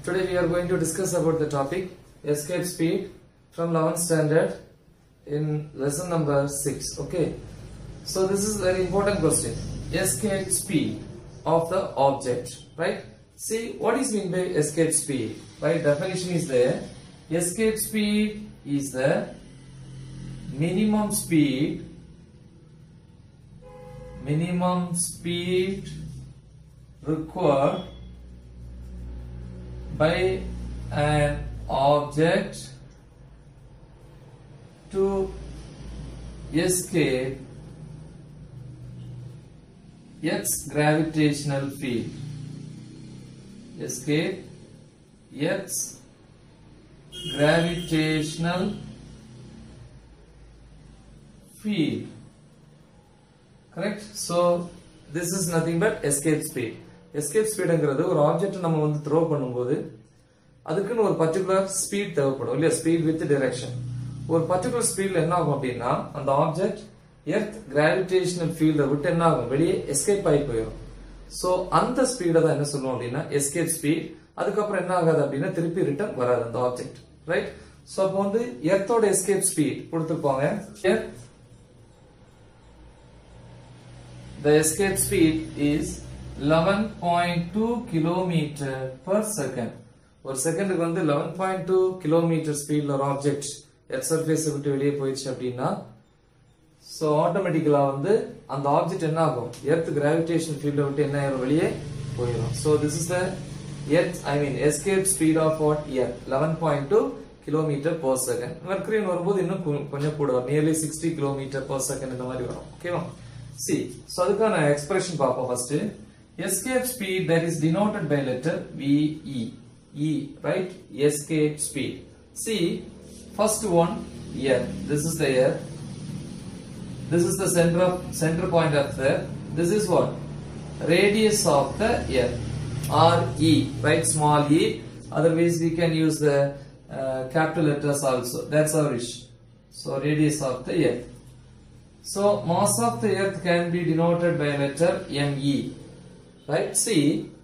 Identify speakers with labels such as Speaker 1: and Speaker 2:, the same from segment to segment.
Speaker 1: Today we are going to discuss about the topic escape speed from 11th standard in lesson number 6. Okay. So this is very important question. Escape speed of the object, right? See what is mean by escape speed? By definition is there. Escape speed is the minimum speed minimum speed required by an object to escape its gravitational field escape its gravitational field correct so this is nothing but escape speed escape speedங்கிறது ஒரு object நம்ம வந்து throw பண்ணும்போது அதுக்குன்னு ஒரு particular speed தேவைப்படும் இல்லையா speed with direction ஒரு particular ஸ்பீட்ல என்ன ஆகும் அப்படின்னா அந்த ஆப்ஜெக்ட் எர்த் கிராவிடேஷனல் ஃபீல்ட விட்டு என்ன ஆகும் வெளியே எஸ்கேப் ஆகி போயிடும் சோ அந்த ஸ்பீட தான் என்ன சொல்லுவோம் அப்படின்னா எஸ்கேப் ஸ்பீட் அதுக்கப்புறம் என்ன ஆகாது அப்படின்னா திருப்பி ரிட்டர்ன் வராது அந்த ஆப்ஜெக்ட் ரைட் சோ அப்போ வந்து எர்த்தோட எஸ்கேப் ஸ்பீட் கொடுத்துருப்பாங்க earth The escape speed is 11.2 km per second. ஒரு செகண்டுக்கு வந்து 11.2 கிலோமீட்டர் ஸ்பீட்ல ஒரு ஆப்ஜெக்ட் எர்த் சர்ஃபேஸ் விட்டு வெளியே போயிடுச்சு அப்படின்னா ஸோ ஆட்டோமேட்டிக்கலா வந்து அந்த ஆப்ஜெக்ட் என்ன ஆகும் எர்த் கிராவிடேஷன் ஃபீல்ட விட்டு என்ன ஆயிரும் வெளியே போயிடும் so this is the earth I mean escape speed of what earth eleven point two kilometre per second மெர்க்ரியன் வரும்போது இன்னும் கொ- கொஞ்சம் கூட வரும் nearly sixty kilometre per second இந்த மாதிரி வரும் ஓகேவா சி ஸோ அதுக்கான எக்ஸ்பிரஷன் பார்ப்போம் first escape speed that is denoted by letter v e e right escape speed see first one here this is the here this is the center of center point of the this is what radius of the earth or e right small e otherwise we can use the uh, capital letters also that's our wish so radius of the earth so mass of the earth can be denoted by letter me right see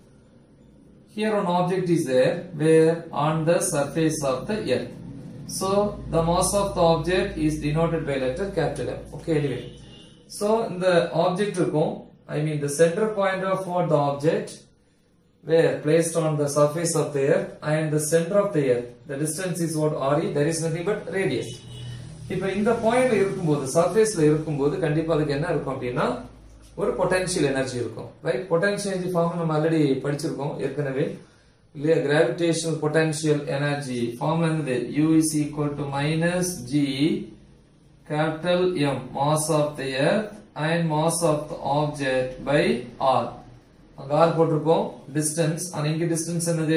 Speaker 1: here an object is there where on the surface of the earth so the mass of the object is denoted by letter capital M. Okay, anyway. So the object இருக்கும் I mean the center point of what the object where placed on the surface of the earth and the center of the earth. The distance is what RE, there is nothing but radius. இப்போ இந்த பாயிண்ட்ல இருக்கும்போது சர்ஃபேஸ்ல இருக்கும்போது கண்டிப்பா அதுக்கு என்ன இருக்கும் அப்படின்னா ஒரு பொட்டன்ஷியல் எனர்ஜி இருக்கும் ரைட் பொட்டன்ஷியல் எனர்ஜி ஃபார்ம் நம்ம ஆல்ரெடி படிச்சிருக்கோம் ஏற்கனவே இல்லையா கிராவிடேஷனல் பொட்டன்ஷியல் எனர்ஜி ஃபார்ம்ல இருந்தது u is equal to minus g capital M mass of the earth and mass of the object by r அங்க r போட்டிருக்கோம் distance ஆனா இங்க distance என்னது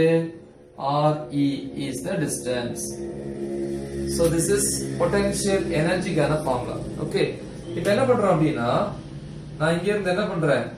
Speaker 1: re is the distance so this is potential energy கான formula okay இப்போ என்ன பண்றோம் அப்படின்னா நான் இங்க இருந்து என்ன பண்றேன்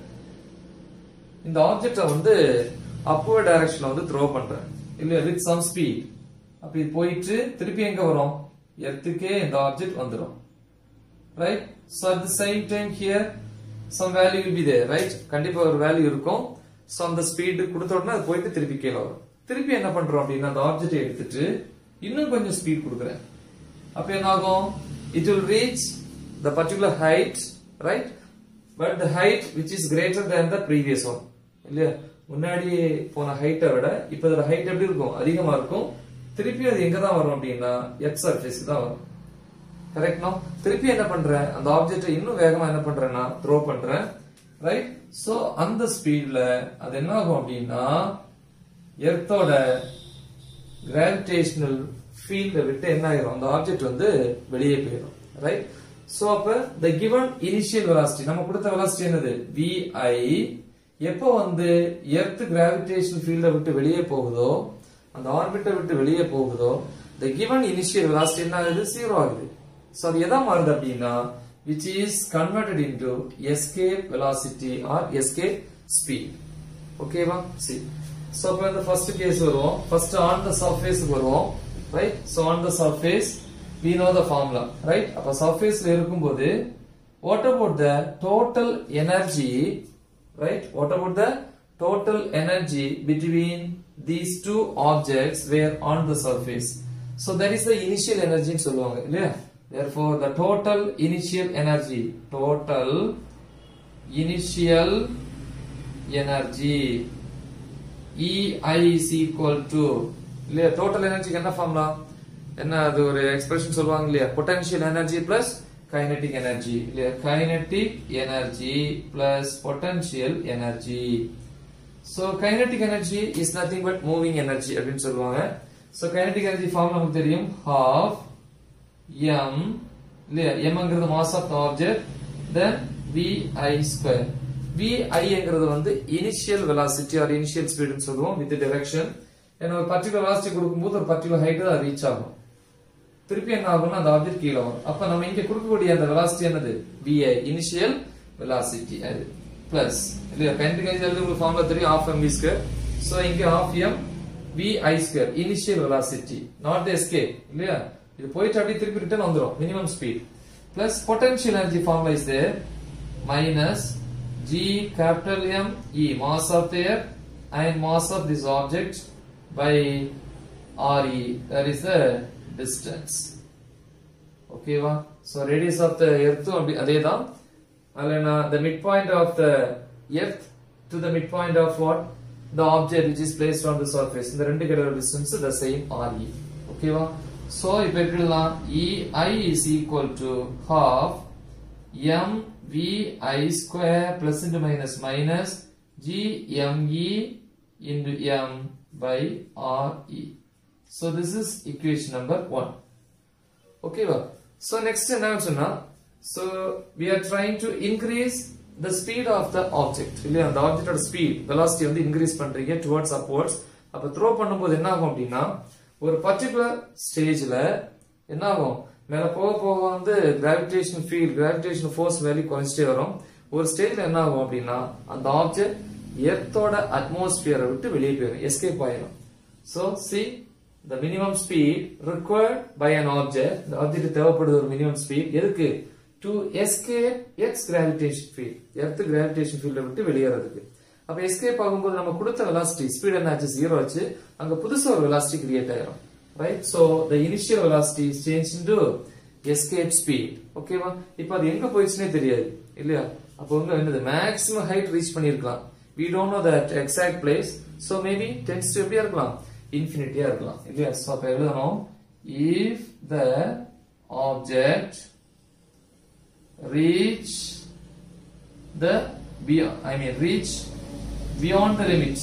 Speaker 1: இந்த ஆப்ஜெக்ட வந்து அப்வர்ட் டைரக்ஷன்ல வந்து த்ரோ பண்றேன் இல்லையா வித் சம் ஸ்பீட் அப்ப இது போயிட்டு திருப்பி எங்க வரும் எர்த்துக்கே இந்த ஆப்ஜெக்ட் வந்துரும் right so at the same time here some value will be there right கண்டிப்பா ஒரு வேல்யூ இருக்கும் சோ அந்த ஸ்பீடு கொடுத்த உடனே அது போயிட்டு திருப்பி கீழே வரும் திருப்பி என்ன பண்றோம் அப்படின்னா அந்த ஆப்ஜெக்ட் எடுத்துட்டு இன்னும் கொஞ்சம் ஸ்பீட் கொடுக்குறேன் அப்ப என்ன ஆகும் it will reach the particular height right but the height which is greater than the previous one இல்லையா முன்னாடி போன ஹைட்டை விட இப்ப இதோட ஹைட் எப்படி இருக்கும் அதிகமா இருக்கும் திருப்பி அது எங்க தான் வரும் அப்படின்னா எக்ஸ் சர்ஃபேஸ்க்கு தான் வரும் கரெக்ட்னா திருப்பி என்ன பண்றேன் அந்த ஆப்ஜெக்ட் இன்னும் வேகமா என்ன பண்றேன்னா த்ரோ பண்றேன் ரைட் சோ அந்த ஸ்பீட்ல அது என்ன ஆகும் அப்படின்னா எர்த்தோட கிராவிடேஷனல் ஃபீல்ட விட்டு என்ன ஆயிரும் அந்த ஆப்ஜெக்ட் வந்து வெளியே போயிடும் ரைட் சோ அப்ப த கிவன் இனிஷியல் வெலாசிட்டி நம்ம கொடுத்த வெலாசிட்டி என்னது vi எப்போ வந்து எர்த் கிராவிடேஷனல் ஃபீல்ட விட்டு வெளியே போகுதோ அந்த ஆர்பிட்டை விட்டு வெளியே போகுதோ த கிவன் இனிஷியல் வெலாசிட்டி என்ன ஆகுது ஜீரோ ஆகுது சோ அது எதா மாறுது அப்படின்னா which is converted into escape velocity or escape speed ஓகேவா சி சோ அப்ப இந்த ஃபர்ஸ்ட் கேஸ் வருவோம் ஃபர்ஸ்ட் ஆன் த சர்ஃபேஸ் வருவோம் right so on the surface we know the formula right அப்ப சர்ஃபேஸ்ல இருக்கும்போது what about the total energy right what about the total energy between these two objects were on the surface so that is the initial energy ன்னு சொல்லுவாங்க இல்லையா therefore the total initial energy total initial energy EI is equal to இல்லையா total எனர்ஜிக்கு என்ன formula என்ன அது ஒரு expression சொல்லுவாங்க இல்லையா potential energy plus kinetic energy இல்லையா kinetic energy plus potential energy so kinetic energy is nothing but moving energy அப்படின்னு சொல்லுவாங்க சோ கைனடிக் எனர்ஜி ஃபார்ம் நமக்கு தெரியும் half m இல்லையா mங்கிறது mass of the object then vi square viங்கிறது வந்து initial velocity or initial ஸ்பீடுன்னு சொல்லுவோம் வித் டைரக்ஷன் ஏன்னா ஒரு பர்டிகுலர் வெலாசிட்டி கொடுக்கும்போது ஒரு பர்டிகுலர் ஹைட் தான் ரீச் ஆகும் திருப்பி என்ன ஆகும்னா அந்த ஆப்ஜெக்ட் கீழே வரும் அப்ப நம்ம இங்க கொடுக்கக்கூடிய அந்த வெலாசிட்டி என்னது vi இனிஷியல் வெலாசிட்டி அது பிளஸ் இல்லையா கைனடிக் எனர்ஜி உங்களுக்கு ஃபார்முலா தெரியும் half mv ஸ்கொயர் சோ இங்க half m vi square initial velocity not the escape இல்லையா இது போயிட்டு அப்படியே திருப்பி ரிட்டர்ன் வந்துரும் minimum speed plus potential energy formula is there minus g capital M E mass of the earth and mass of this object by RE that is the distance ஓகேவா so radius of the earth அப்படி அதேதான் அதுல the midpoint of the earth to the midpoint of what the object which is placed on the surface இந்த ரெண்டு கிடைக்கிற distance the same RE ஓகேவா so இப்ப எப்படிலாம் EI is equal to half m v i square plus into minus minus g m e into m by r e. So this is equation number one. Okay, well, so next என்ன சொன்னா so we are trying to increase the speed of the object இல்லையா அந்த ஆப்ஜெக்டோட speed velocity வந்து increase பண்றீங்க towards upwards அப்ப throw பண்ணும்போது என்ன ஆகும் அப்படின்னா ஒரு பர்டிகுலர் ஸ்டேஜ்ல என்ன ஆகும் மேல போக போக வந்து gravitation field gravitation force value குறைஞ்சிட்டே வரும் ஒரு ஸ்டேஜ்ல என்ன ஆகும் அப்படின்னா அந்த ஆப்ஜெக்ட் எர்த்தோட அட்மாஸ்பியரை விட்டு வெளியே போயிடும் எஸ்கேப் ஆயிடும் so see the minimum speed required by an object இந்த ஆப்ஜெக்ட் தேவைப்படுது ஒரு மினிமம் ஸ்பீட் எதுக்கு to escape ex gravitation field earth gravitation ஃபீல்டை விட்டு வெளியேறதுக்கு அப்ப எஸ்கேப் ஆகும்போது நம்ம கொடுத்த வெலாசிட்டி ஸ்பீட் என்ன ஆச்சு ஜீரோ ஆச்சு அங்க புதுசா ஒரு வெலாசிட்டி கிரியேட் ஆயிரும் right so the initial velocity is changed into escape speed ஓகேவா இப்போ அது எங்க போயிடுச்சுனே தெரியாது இல்லையா அப்போ வந்து என்னது மேக்ஸிமம் ஹைட் ரீச் பண்ணிருக்கலாம் we don't know that exact place so maybe tends to எப்படியா இருக்கலாம் இன்ஃபினிட்டியா இருக்கலாம் இல்லையா சோ அப்ப எழுதணும் if the object reach the beyond i mean reach beyond the limits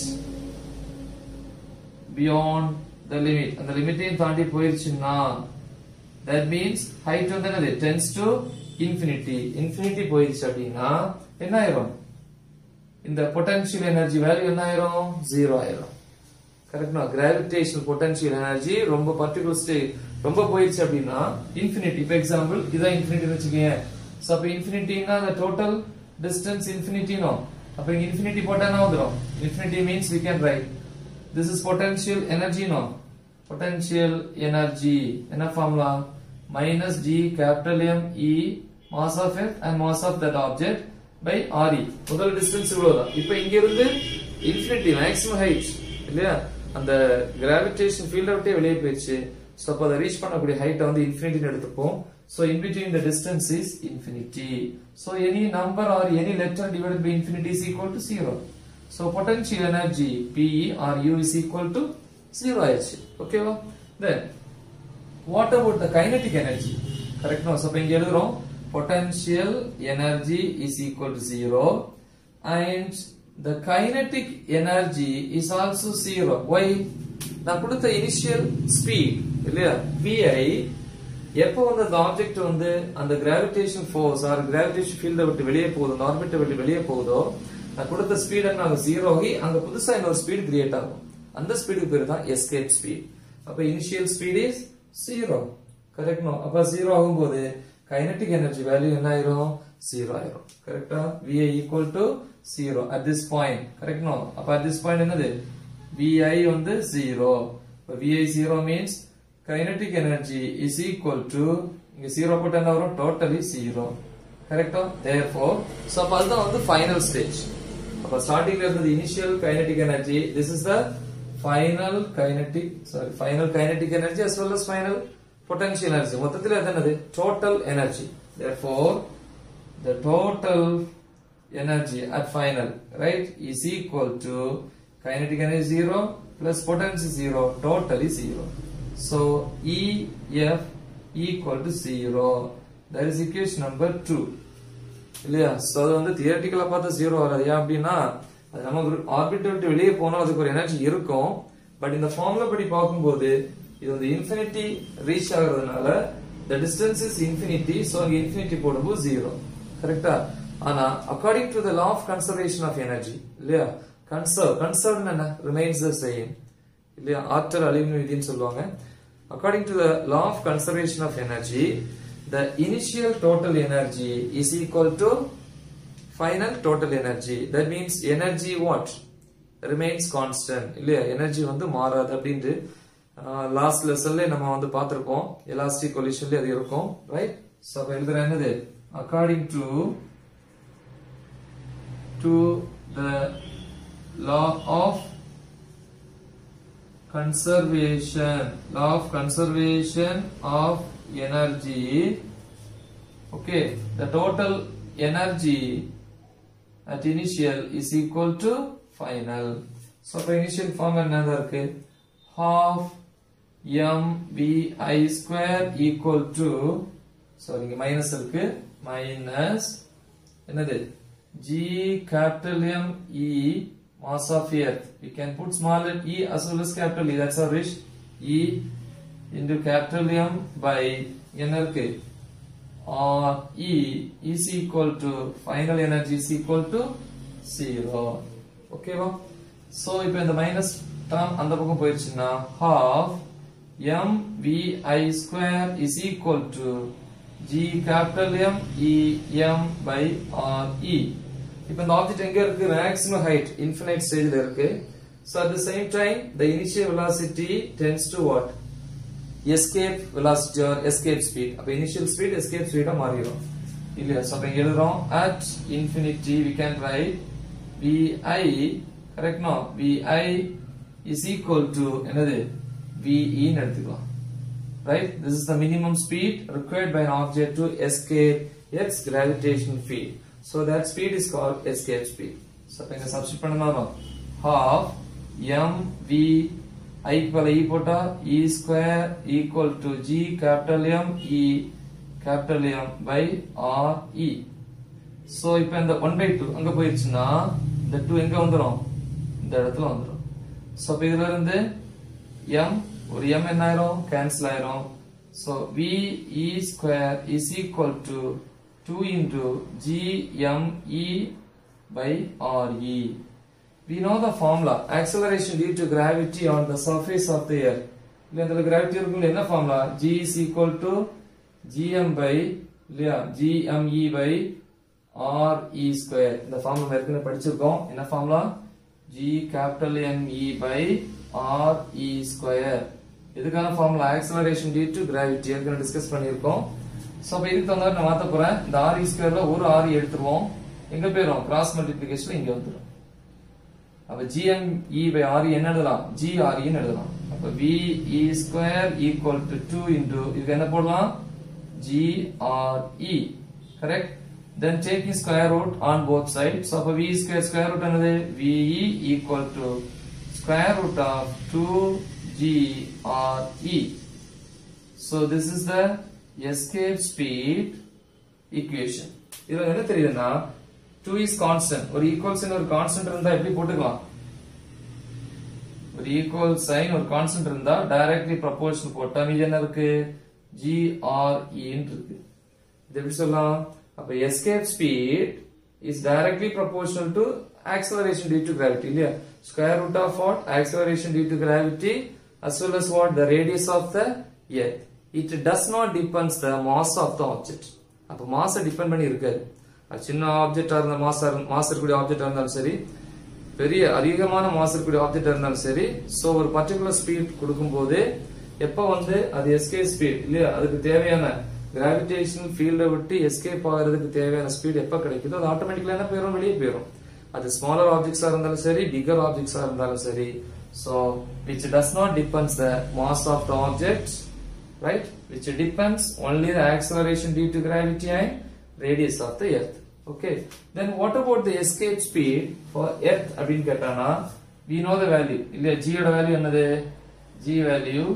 Speaker 1: beyond the limit அந்த லிமிட்டையும் தாண்டி போயிருச்சுன்னா that means height வந்து என்னது tends to infinity infinity போயிருச்சு அப்படின்னா என்ன ஆயிரும் இந்த பொட்டன்ஷியல் எனர்ஜி வேல்யூ என்ன ஆயிரும் ஜீரோ ஆயிரும் கரெக்ட்னா கிராவிடேஷனல் பொட்டன்ஷியல் எனர்ஜி ரொம்ப பர்டிகுலர் ஸ்டே ரொம்ப போயிருச்சு அப்படின்னா இன்ஃபினிட்டி இப்போ எக்ஸாம்பிள் இதான் இன்ஃபினிட்டி வச்சுக்கோங்க ஸோ அப்போ இன்ஃபினிட்டினா the டோட்டல் டிஸ்டன்ஸ் இன்ஃபினிட்டினோ அப்போ இங்க இன்ஃபினிட்டி போட்டா என்ன வந்துடும் infinity means we can write this is potential energy no potential energy என்ன formula minus g capital M E mass of earth and mass of that object by RE முதல் distance இவ்வளவுதான் இப்போ இங்க இருந்து infinity maximum height இல்லையா அந்த gravitation ஃபீல்ட விட்டே வெளியே போயிடுச்சு ஸோ அப்போ அதை ரீச் பண்ணக்கூடிய ஹைட்டை வந்து இன்ஃபினிட்டின்னு எடுத்துப்போம் so in between the distance is infinity so any number or any letter divided by infinity is equal to zero so potential energy PE or U is equal to zero ஆயிடுச்சு ஓகேவா then what about the kinetic energy கரெக்டா so இப்போ இங்க எழுதுறோம் potential energy is equal to zero and the kinetic energy is also zero why நான் கொடுத்த initial speed இல்லையா vi எப்போ வந்து அந்த ஆப்ஜெக்ட் வந்து அந்த கிராவிடேஷன் ஃபோர்ஸ் ஆர் கிராவிடேஷன் ஃபீல்ட விட்டு வெளியே போகுது அந்த ஆர்பிட்டை விட்டு வெளியே போகுதோ நான் கொடுத்த ஸ்பீட் அங்க ஜீரோ ஆகி அங்க புதுசா இன்னொரு ஸ்பீட் கிரியேட் ஆகும் அந்த ஸ்பீடுக்கு பேர் தான் எஸ்கேப் ஸ்பீட் அப்ப initial speed is zero correct அப்ப ஜீரோ ஆகும்போது கைனடிக் எனர்ஜி வேல்யூ என்ன ஆயிரும் ஜீரோ ஆயிரும் கரெக்டா vi equal to zero at this point correct no அப்ப அட் திஸ் பாயிண்ட் என்னது vi வந்து ஜீரோ இப்ப vi zero means kinetic energy is equal to இங்க ஜீரோ போட்டு என்ன வரும் டோட்டலி ஜீரோ கரெக்டா தேர்ஃபோர் சோ அப்ப அதுதான் வந்து ஃபைனல் ஸ்டேஜ் அப்ப ஸ்டார்டிங்ல இருந்தது initial kinetic energy this is the final kinetic sorry final kinetic energy as well as final potential energy மொத்தத்தில் அது என்னது total energy therefore the total energy at final right is equal to kinetic energy 0 plus potential 0 total is 0 so EF equal to 0 that is equation number 2 இல்லையா so அது வந்து தியரட்டிக்கலா பார்த்தா zero வராது ஏன் அப்படின்னா அது நம்ம ஆர்பிட்டை விட்டு வெளியே போனா அதுக்கு ஒரு எனர்ஜி இருக்கும் பட் இந்த ஃபார்முலா படி பார்க்கும்போது இது வந்து இன்ஃபினிட்டி ரீச் ஆகுறதுனால the distance is infinity so அங்க இன்ஃபினிட்டி போடும்போது ஜீரோ கரெக்டா ஆனா according to the law of conservation of energy இல்லையா கன்சர்வ் கன்சர்வ் என்ன ரிமைன்ஸ் த சேம் இல்லையா ஆற்றல் அழிவு விதின்னு சொல்லுவாங்க according to the law of conservation of energy the initial total energy is equal to final total energy that means energy what remains constant இல்லையா energy வந்து மாறாது அப்படின்ட்டு லாஸ்ட் லெசன்ல நம்ம வந்து பார்த்திருப்போம் எலாஸ்டிக் கொலிஷன்ல அது இருக்கும் ரைட் சோ அப்ப எழுதுற என்னது according to to the law of conservation law of conservation of energy okay the total energy at initial is equal to final so அப்ப initial form என்னதா இருக்கு half m v i square equal to so இங்க minus இருக்கு minus என்னது g capital M E mass of earth we can put small e as well as capital E that's our wish E into capital M by என்ன இருக்கு or E is equal to final energy is equal to 0 ஓகேவா so இப்போ இந்த minus term அந்த பக்கம் போயிருச்சுன்னா half m v i square is equal to g capital M E m by r e இப்போ இந்த object எங்க இருக்கு மேக்ஸிமம் ஹைட் இன்ஃபினைட் ஸ்டேஜ்ல இருக்கு so at the same time the initial velocity tends to what escape velocity or escape speed அப்ப initial speed escape speed ஆ மாறிடும் இல்லையா so அப்ப இங்க எழுதுறோம் at infinity we can write vi correct no vi is equal to என்னது ve ன்னு எடுத்துக்கலாம் right this is the minimum speed required by an object to escape its gravitational field so that speed is called escape speed so அப்ப இங்க substitute பண்ணணும் half m v i equal e போட்டா e square equal to g capital M e capital M by r e so இப்போ இந்த 1 by 2 அங்க போயிருச்சுன்னா இந்த 2 எங்க வந்துரும் இந்த இடத்துல வந்துரும் so அப்ப இதுல இருந்து m ஒரு m என்ன ஆயிரும் கேன்சல் ஆயிரும் so v e square is equal to 2 into g m e by r e we know the formula acceleration due to gravity on the surface of the earth இல்ல இதுல gravity இருக்குல்ல என்ன formula g is equal to gm by இல்லையா gme by r e square இந்த formula நம்ம ஏற்கனவே படிச்சிருக்கோம் என்ன formula g capital M E by r e square இதுக்கான formula acceleration due to gravity ஏற்கனவே டிஸ்கஸ் பண்ணியிருக்கோம் சோ அப்ப இதுக்கு தகுந்த மாதிரி நான் மாத்த போறேன் இந்த r e squareல ஒரு r e எடுத்துருவோம் எங்க போயிரும் கிராஸ் மல்டிப்ளிகேஷன்ல இங்க வந்துரும் அப்ப gm e by r e என்ன எழுதலாம் g r e ன்னு எழுதலாம் அப்ப v e square equal to 2 into இதுக்கு என்ன போடலாம் g r e correct then taking square root on both sides so அப்ப v square square root என்னது v e equal to square root of 2 g r e so this is the escape speed equation இதுல என்ன தெரியுதுன்னா 2 is constant ஒரு equal sign ஒரு constant இருந்தா எப்படி போட்டுக்கலாம் ஒரு ஈக்குவல் சைன் ஒரு கான்ஸ்டன்ட் இருந்தா டைரக்ட்லி ப்ரொபோர்ஷன் போட்டா மீதி என்ன இருக்கு ஜி ஆர் இருக்கு இது எப்படி சொல்லலாம் அப்ப escape speed is directly proportional to acceleration due to gravity இல்லையா square root of what acceleration due to gravity as well as what the radius of the earth it does not depends the mass of the object அப்ப mass depend பண்ணி இருக்காது அது சின்ன ஆப்ஜெக்டா இருந்த mass mass இருக்கக்கூடிய ஆப்ஜெக்டா இருந்தாலும் சரி பெரிய அதிகமான மாஸ் இருக்கக்கூடிய ஆப்ஜெக்டா இருந்தாலும் சரி சோ ஒரு பர்டிகுலர் ஸ்பீட் கொடுக்கும்போது எப்ப வந்து அது எஸ்கேப் ஸ்பீட் இல்லையா அதுக்கு தேவையான கிராவிடேஷனல் ஃபீல்டை விட்டு எஸ்கேப் ஆகிறதுக்கு தேவையான ஸ்பீட் எப்ப கிடைக்குதோ அது ஆட்டோமேட்டிக்கலா என்ன போயிடும் வெளியே போயிடும் அது ஸ்மாலர் ஆப்ஜெக்ட்ஸா இருந்தாலும் சரி பிகர் ஆப்ஜெக்ட்ஸா இருந்தாலும் சரி so which does not depends the mass of the object right which depends only the acceleration due to gravity and radius of the earth okay then what about the escape speed for earth அப்படின்னு கேட்டானா we know the value இல்லையா g யோட value என்னது g value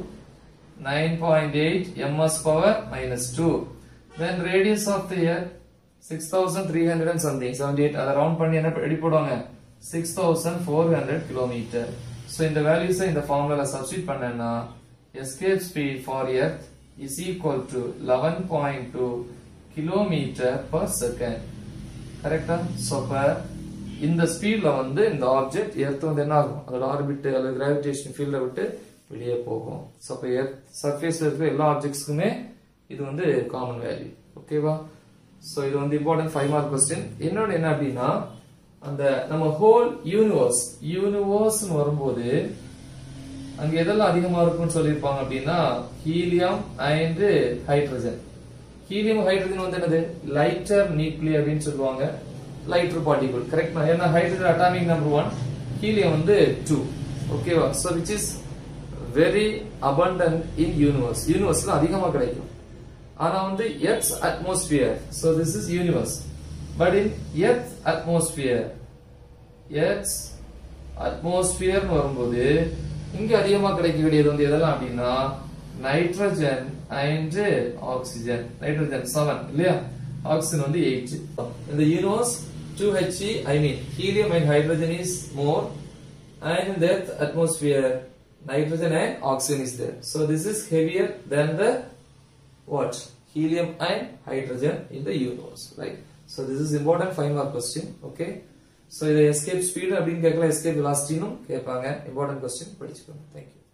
Speaker 1: 9.8 ms power minus 2 then radius of the earth 6300 and something 78 அதை round பண்ணி என்ன எப்படி போடுவாங்க 6400 கிலோமீட்டர் so இந்த வேல்யூஸ் இந்த ஃபார்முலால சப்ஸ்டிட் பண்ணேன்னா escape speed for earth is equal to 11.2 kilometer per second கரெக்டா சோ அப்ப இந்த ஸ்பீட்ல வந்து இந்த ஆப்ஜெக்ட் எர்த் வந்து என்ன ஆகும் அதோட ஆர்பிட் அல்லது கிராவிடேஷன் ஃபீல்ட விட்டு வெளியே போகும் சோ அப்ப எர்த் சர்ஃபேஸ்ல இருக்கிற எல்லா ஆப்ஜெக்ட்ஸ்க்குமே இது வந்து காமன் வேல்யூ ஓகேவா சோ இது வந்து இம்பார்ட்டன்ட் ஃபைவ் மார்க் கொஸ்டின் இன்னொன்னு என்ன அப்படின்னா அந்த நம்ம ஹோல் யூனிவர்ஸ் யூனிவர்ஸ் வரும்போது அங்க எதெல்லாம் அதிகமா இருக்கும்னு சொல்லியிருப்பாங்க அப்படின்னா helium and hydrogen helium hydrogen வந்து என்னது லைட்டர் நியூக்ளியர் அப்படின்னு சொல்லுவாங்க லைட்டர் பார்ட்டிகல் கரெக்ட் ஏன்னா hydrogen atomic number one helium வந்து டூ ஓகேவா so which is very abundant in universe யூனிவர்ஸ்ல அதிகமா கிடைக்கும் ஆனா வந்து earth's atmosphere so this is universe but in earth atmosphere earth's atmosphere வரும்போது இங்க அதிகமா கிடைக்கக்கூடியது வந்து எதெல்லாம் அப்படின்னா nitrogen and oxygen nitrogen seven இல்லையா ஆக்சிஜன் வந்து எயிட் இந்த universe two H I mean helium and hydrogen is more and in that atmosphere nitrogen and oxygen is there so this is heavier than the what helium and hydrogen in the universe right so this is important five mark question okay so இது escape speed அப்படின்னு கேட்கலாம் escape velocity னும் கேட்பாங்க important question படிச்சுக்கோங்க thank you